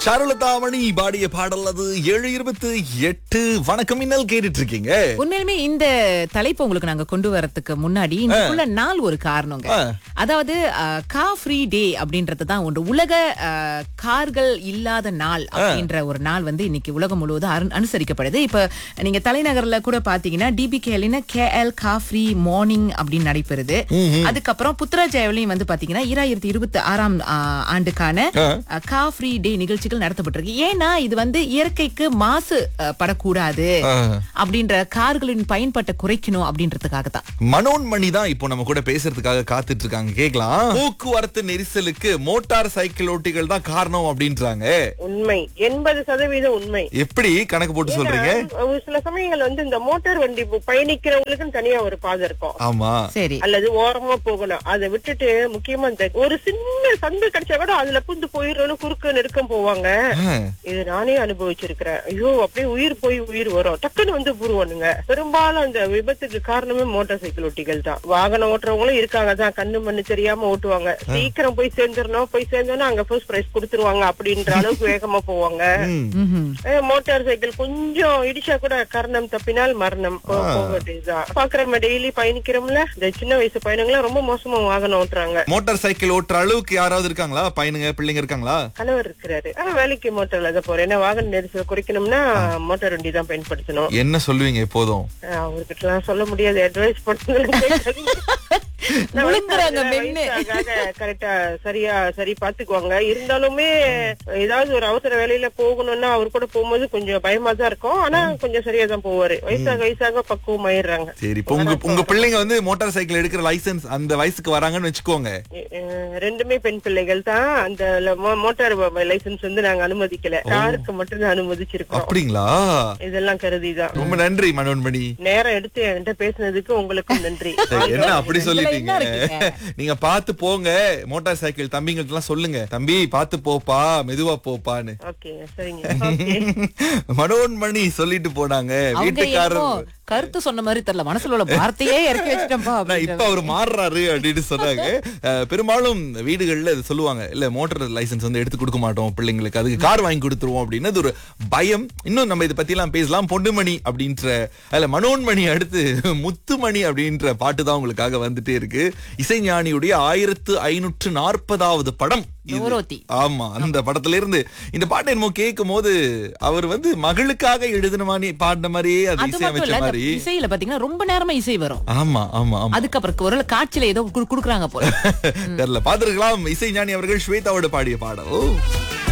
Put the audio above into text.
சரளதாமணி பாடிய பாடல் அது ஏழு இருபத்தி எட்டு வணக்கம் மின்னல் கேட்டுட்டு இருக்கீங்க உண்மையிலுமே இந்த தலைப்பு உங்களுக்கு நாங்க கொண்டு வரதுக்கு முன்னாடி இன்னைக்குள்ள நாள் ஒரு காரணங்க ஆ. அதாவது கா ஃப்ரீ டே அப்படின்றது தான் ஒன்று உலக அஹ், கார்கள் இல்லாத நாள் அப்படின்ற ஒரு நாள் வந்து இன்னைக்கு உலகம் முழுவதும் அரு- அனுசரிக்கப்படுது இப்ப நீங்க தலைநகர்ல கூட பாத்தீங்கன்னா டிபி கேலின கேஎல் கா ஃப்ரீ மார்னிங் அப்படின்னு நடைபெறுது அதுக்கப்புறம் புத்ராஜாவிலையும் வந்து பாத்தீங்கன்னா ஈராயிரத்தி இருபத்தி ஆறாம் ஆ, ஆண்டுக்கான ஆ. அஹ், கா ஃப்ரீ டே நிகழ்ச்சிகள் நடத்தப்பட்டிருக்கு ஏன்னா இது வந்து இயற்கைக்கு மாசு அஹ், படக்கூடாது ஆ. அப்படின்ற கார்களின் பயன்பாட்டை குறைக்கணும் அப்படின்றதுக்காக தான் மனோன்மணி தான் இப்போ நம்ம கூட பேசுறதுக்காக காத்துட்டு இருக்காங்க கேக்கலாம் போக்குவரத்து நெரிசலுக்கு மோட்டார் சைக்கிள் ஓட்டிகள் தான் காரணம் அப்படின்றாங்க உண்மை எண்பது சதவீதம் உண்மை எப்படி கணக்கு போட்டு சொல்றீங்க ஏன்னா, ஒரு சில சமயங்கள் வந்து இந்த மோட்டார் வண்டி பு- பயணிக்கிறவங்களுக்குன்னு தனியா ஒரு பாதை இருக்கும் ஆமா சரி அல்லது ஓரமா போகணும் அதை விட்டுட்டு முக்கியமா இந்த ஒரு சின்ன சந்து கிடைச்சா கூட அதுல புந்து போயிடணும் குறுக்கு நெருக்கம் போவாங்க ஆ. இது நானே அனுபவிச்சிருக்கிறேன் ஐயோ அப்படியே உயிர் போய் உயிர் வரும் டக்குன்னு வந்து புருவானுங்க பெரும்பாலும் அந்த விபத்துக்கு காரணமே மோட்டார் சைக்கிள் ஓட்டிகள் தான் வாகனம் ஓட்டுறவங்களும் இருக்காங்க தான் கண்ணு மண்ணு தெரியாம ஓட்டுவாங்க சீக்கிரம் போய் சேர்ந்துடணும் போய் சேர்ந்தோன்னா அங்க ஃபர்ஸ்ட் பிரைஸ் கொடுத்துருவாங்க அப்படின்ற அளவுக்கு வேகமா போவாங்க ம். ம்ஹும். அஹ் மோட்டார் சைக்கிள் கொஞ்சம் இடிச்சா கூட கரணம் தப்பினால் மரணம் போ- போக வேண்டியதுதான் பாக்குறோம் டெய்லி பயணிக்கிறோம்ல இந்த சின்ன வயசு பையனுங்களாம் ரொம்ப மோசமா வாகனம் ஓட்டுறாங்க மோட்டார் சைக்கிள் ஓட்டுற அளவுக்கு யாராவது இருக்காங்களா பையனுங்க பிள்ளைங்க இருக்காங்களா கணவர் இருக்கிறாரு ஆனா வேலைக்கு மோட்டார்ல தான் போறேன் ஏன்னா வாகன நெரிசல் குறைக்கணும்னா மோட்டார் வண்டி தான் பயன்படுத்தணும் என்ன சொல்லுவீங்க எப்போதும் அஹ் அவர்கிட்ட எல்லாம் சொல்ல முடியாது அட்வைஸ் முழுங்குறாங்க மென்னு. கரெக்டா சரியா சரி பாத்துக்குவாங்க இருந்தாலுமே ஏதாவது ஒரு அவசர வேலையில போகணும்னா அவர் கூட போகும்போது கொஞ்சம் பயமா தான் இருக்கும் ஆனா கொஞ்சம் சரியா தான் போவாரு வயசாக வயசாக பக்குவம் ஆயிடுறாங்க சரி இப்போ உங்க உங்க பிள்ளைங்க வந்து மோட்டார் சைக்கிள் எடுக்கிற லைசென்ஸ் அந்த வயசுக்கு வராங்கன்னு வச்சுக்கோங்க அஹ் ரெண்டுமே பெண் பிள்ளைகள் தான் அந்த ல- மோ- மோட்டார் லைசென்ஸ் வந்து நாங்க அனுமதிக்கல காருக்கு மட்டும் தான் அனுமதிச்சிருக்கோம் அப்படிங்களா இதெல்லாம் கருதிதான் ரொம்ப நன்றி மனோன்மணி நேரம் எடுத்து என்கிட்ட பேசுனதுக்கு உங்களுக்கும் நன்றி சரி, என்ன அப்படி இதுல சொல்லிட்டீங்க என்ன இருக்குங்க? நீங்க பாத்து போங்க மோட்டார் சைக்கிள் தம்பிங்கள்ட்ட எல்லாம் சொல்லுங்க தம்பி பாத்து போப்பா மெதுவா போப்பான்னு ஓகே சரிங்க ஓகே மனோன்மணி சொல்லிட்டு போனாங்க அவங்க வீட்டுக்காரர் என்னமோ கருத்து சொன்ன மாதிரி தெரியல மனசுல உள்ள வார்த்தையே இறக்கி வச்சிட்டோம்பா நான் இப்ப அவர் மாறுறாரு அப்படின்னு சொன்னாங்க அஹ், பெரும்பாலும் வீடுகள்ல இது சொல்லுவாங்க இல்ல மோட்டார் லைசென்ஸ் வந்து எடுத்து கொடுக்க மாட்டோம் பிள்ளைங்களுக்கு அதுக்கு கார் வாங்கி கொடுத்துருவோம் அப்படின்னு அது ஒரு பயம் இன்னும் நம்ம இதை பத்தி எல்லாம் பேசலாம் பொண்டுமணி அப்படின்ற அதுல மனோன்மணி அடுத்து முத்துமணி அப்படின்ற பாட்டு தான் உங்களுக்காக வந்துட்டே இருக்கு இசைஞானியுடைய ஆயிரத்து ஐநூற்று நாற்பதாவது படம் இது. நூரோத்தி. ஆமா அந்த படத்துல இருந்து இந்த பாட்டை என்னமோ கேட்கும் போது அவர் வந்து மகளுக்காக எழுதின மாதிரி பாடின மாதிரியே அது அது மட்டும் இசையமைச்ச இல்ல இந்த மாதிரி இசையில பாத்தீங்கன்னா ரொம்ப நேரமா இசை வரும் ஆமா ஆமா ஆமா அதுக்கப்புறம் ஒரு காட்சியில ஏதோ குடு- குடுக்குறாங்க போல தெரியல பாத்துருக்கலாம் இசை ஞானி அவர்கள் ஸ்வேதாவோட பாடிய பாடல்